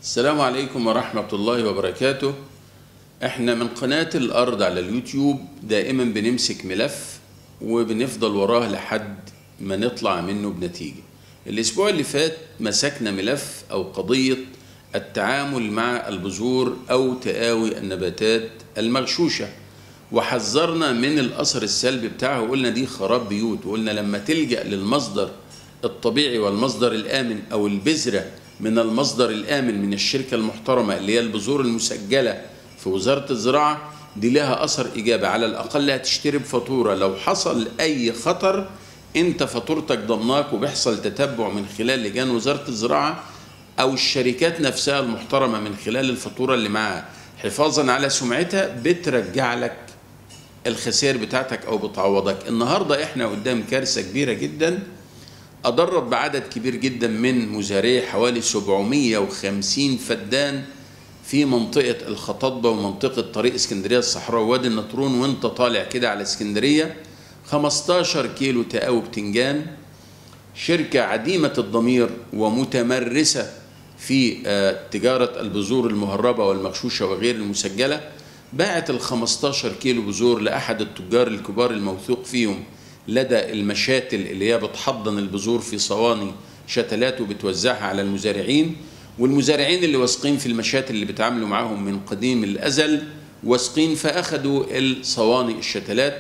السلام عليكم ورحمة الله وبركاته احنا من قناة الأرض على اليوتيوب دائما بنمسك ملف وبنفضل وراه لحد ما نطلع منه بنتيجة الأسبوع اللي فات مسكنا ملف أو قضية التعامل مع البذور أو تقاوي النباتات المغشوشة وحذرنا من الأثر السلبي بتاعه وقلنا دي خراب بيوت وقلنا لما تلجأ للمصدر الطبيعي والمصدر الآمن أو البذرة من المصدر الآمن من الشركة المحترمة اللي هي البذور المسجلة في وزارة الزراعة دي لها أثر إيجابي على الأقل هتشتري بفاتورة لو حصل أي خطر أنت فاتورتك ضمناك وبيحصل تتبع من خلال لجان وزارة الزراعة أو الشركات نفسها المحترمة من خلال الفاتورة اللي معاها حفاظا على سمعتها بترجع لك الخسائر بتاعتك أو بتعوضك النهاردة إحنا قدام كارثة كبيرة جداً أضرب بعدد كبير جدا من مزارعي حوالي 750 فدان في منطقة الخطاطبة ومنطقة طريق اسكندرية الصحراء ووادي النطرون وانت طالع كده على اسكندرية 15 كيلو تقاوي بتنجان شركة عديمة الضمير ومتمرسة في تجارة البذور المهربة والمغشوشة وغير المسجلة باعت ال 15 كيلو بذور لأحد التجار الكبار الموثوق فيهم لدى المشاتل اللي هي بتحضن البذور في صواني شتلات وبتوزعها على المزارعين والمزارعين اللي واثقين في المشاتل اللي بيتعاملوا معاهم من قديم الازل واثقين فاخدوا الصواني الشتلات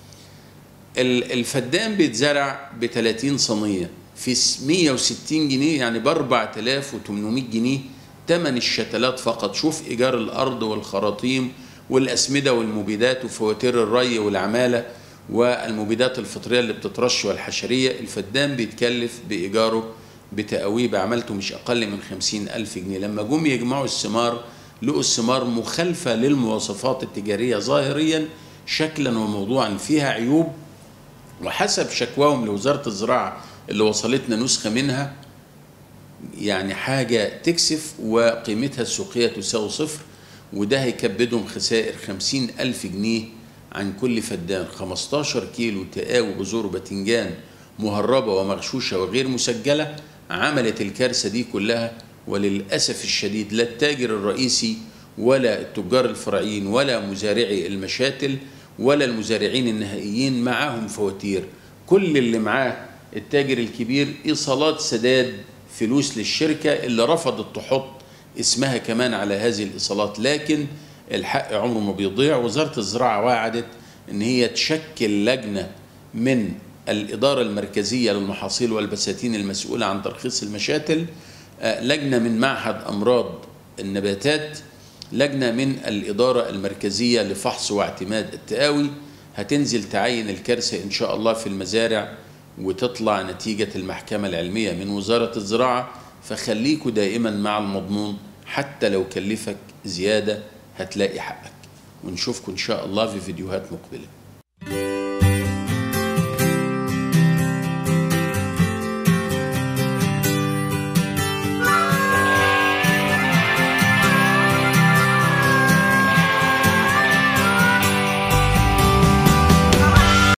الفدان بيتزرع ب 30 صينيه في 160 جنيه يعني ب 4800 جنيه ثمن الشتلات فقط شوف ايجار الارض والخراطيم والاسمده والمبيدات وفواتير الري والعماله والمبيدات الفطريه اللي بتترش والحشريه الفدان بيتكلف بايجاره بتقاويه بعملته مش اقل من خمسين الف جنيه لما جم يجمعوا الثمار لقوا الثمار مخالفه للمواصفات التجاريه ظاهريا شكلا وموضوعا فيها عيوب وحسب شكواهم لوزاره الزراعه اللي وصلتنا نسخه منها يعني حاجه تكسف وقيمتها السوقيه تساوي صفر وده هيكبدهم خسائر خمسين ألف جنيه عن كل فدان 15 كيلو تقاوي بذور باذنجان مهربة ومغشوشة وغير مسجلة عملت الكارثة دي كلها وللأسف الشديد لا التاجر الرئيسي ولا التجار الفرعيين ولا مزارعي المشاتل ولا المزارعين النهائيين معاهم فواتير كل اللي معاه التاجر الكبير إيصالات سداد فلوس للشركة اللي رفضت تحط اسمها كمان على هذه الإيصالات لكن الحق عمره ما بيضيع وزارة الزراعة وعدت ان هي تشكل لجنة من الإدارة المركزية للمحاصيل والبساتين المسؤولة عن ترخيص المشاتل لجنة من معهد أمراض النباتات لجنة من الإدارة المركزية لفحص واعتماد التقاوي هتنزل تعين الكارثة إن شاء الله في المزارع وتطلع نتيجة المحكمة العلمية من وزارة الزراعة فخليكوا دائما مع المضمون حتى لو كلفك زيادة هتلاقي حقك ونشوفكم إن شاء الله في فيديوهات مقبلة